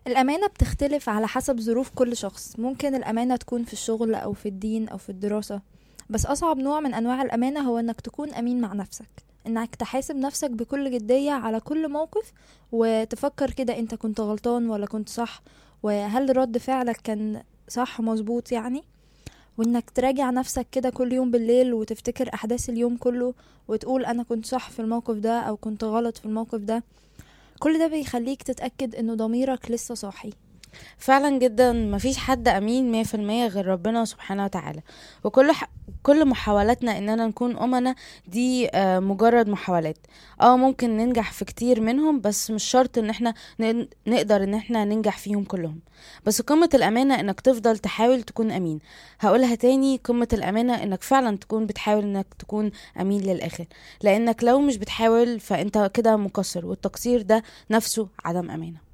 الأمانة بتختلف على حسب ظروف كل شخص ممكن الأمانة تكون في الشغل أو في الدين أو في الدراسة بس أصعب نوع من أنواع الأمانة هو إنك تكون أمين مع نفسك إنك تحاسب نفسك بكل جدية على كل موقف وتفكر كده أنت كنت غلطان ولا كنت صح وهل رد فعلك كان صح مظبوط يعني وإنك تراجع نفسك كده كل يوم بالليل وتفتكر أحداث اليوم كله وتقول أنا كنت صح في الموقف ده أو كنت غلط في الموقف ده كل ده بيخليك تتأكد إنه ضميرك لسه صاحي فعلا جدا مفيش حد امين مية في المية غير ربنا سبحانه وتعالى وكل ح... كل محاولاتنا اننا نكون امنا دي آه، مجرد محاولات اه ممكن ننجح في كتير منهم بس مش شرط ان احنا ن... نقدر ان احنا ننجح فيهم كلهم بس قمة الامانة انك تفضل تحاول تكون امين هقولها تاني قمة الامانة انك فعلا تكون بتحاول انك تكون امين للاخر لانك لو مش بتحاول فانت كده مقصر والتقصير ده نفسه عدم امانة